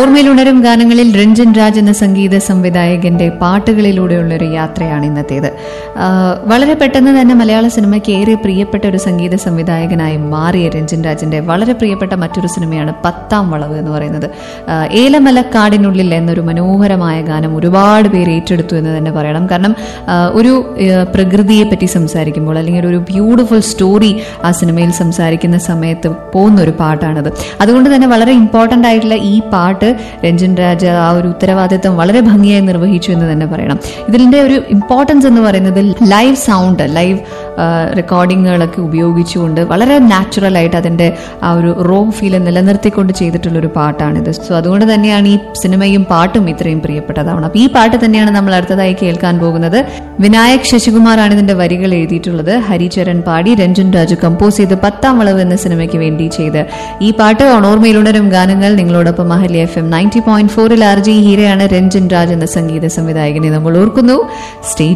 ഓർമ്മയിലുണരും ഗാനങ്ങളിൽ രഞ്ജൻ രാജ് എന്ന സംഗീത സംവിധായകന്റെ പാട്ടുകളിലൂടെയുള്ള ഒരു യാത്രയാണ് ഇന്നത്തേത് ആ, വളരെ പെട്ടെന്ന് തന്നെ മലയാള സിനിമയ്ക്ക് ഏറെ പ്രിയപ്പെട്ട ഒരു സംഗീത സംവിധായകനായി മാറിയ രഞ്ജൻ രാജിന്റെ വളരെ പ്രിയപ്പെട്ട മറ്റൊരു സിനിമയാണ് പത്താം വളവ് എന്ന് പറയുന്നത് ആ, ഏലമലക്കാടിനുള്ളിൽ എന്നൊരു മനോഹരമായ ഗാനം ഒരുപാട് പേര് ഏറ്റെടുത്തു എന്ന് തന്നെ പറയണം കാരണം ആ, ഒരു ആ, പ്രകൃതിയെ പറ്റി സംസാരിക്കുമ്പോൾ അല്ലെങ്കിൽ ഒരു ബ്യൂട്ടിഫുൾ സ്റ്റോറി ആ സിനിമയിൽ സംസാരിക്കുന്ന സമയത്ത് പോകുന്ന ഒരു പാട്ടാണത് അതുകൊണ്ട് തന്നെ വളരെ ഇമ്പോർട്ടൻ്റ് ആയിട്ടുള്ള ഈ പാട്ട് രഞ്ജൻ രാജ ആ ഒരു ഉത്തരവാദിത്വം വളരെ ഭംഗിയായി നിർവഹിച്ചു എന്ന് തന്നെ പറയണം ഇതിന്റെ ഒരു ഇമ്പോർട്ടൻസ് എന്ന് പറയുന്നത് ലൈവ് സൗണ്ട് ലൈവ് റെക്കോർഡിങ്ങുകളൊക്കെ ഉപയോഗിച്ചുകൊണ്ട് വളരെ നാച്ചുറൽ ആയിട്ട് അതിന്റെ ആ ഒരു റോ ഫീൽ നിലനിർത്തിക്കൊണ്ട് ചെയ്തിട്ടുള്ള ഒരു പാട്ടാണിത് സോ അതുകൊണ്ട് തന്നെയാണ് ഈ സിനിമയും പാട്ടും ഇത്രയും പ്രിയപ്പെട്ടതാവണം അപ്പൊ ഈ പാട്ട് തന്നെയാണ് നമ്മൾ അടുത്തതായി കേൾക്കാൻ പോകുന്നത് വിനായക് ശശികുമാറാണ് ഇതിന്റെ വരികൾ എഴുതിയിട്ടുള്ളത് ഹരിചരൺ പാടി രഞ്ജൻ രാജു കമ്പോസ് ചെയ്ത് പത്താം വളവ് എന്ന സിനിമയ്ക്ക് വേണ്ടി ചെയ്ത് ഈ പാട്ട് ഓണോർമയിലുണരും ഗാനങ്ങൾ നിങ്ങളോടൊപ്പം മഹലി എഫ് എം നയൻറ്റി പോയിന്റ് ഫോറിൽ ആർ ജി ഹീരയാണ് രഞ്ജൻ രാജ് എന്ന സംഗീത സംവിധായകനെ നമ്മൾ ഓർക്കുന്നു സ്റ്റേ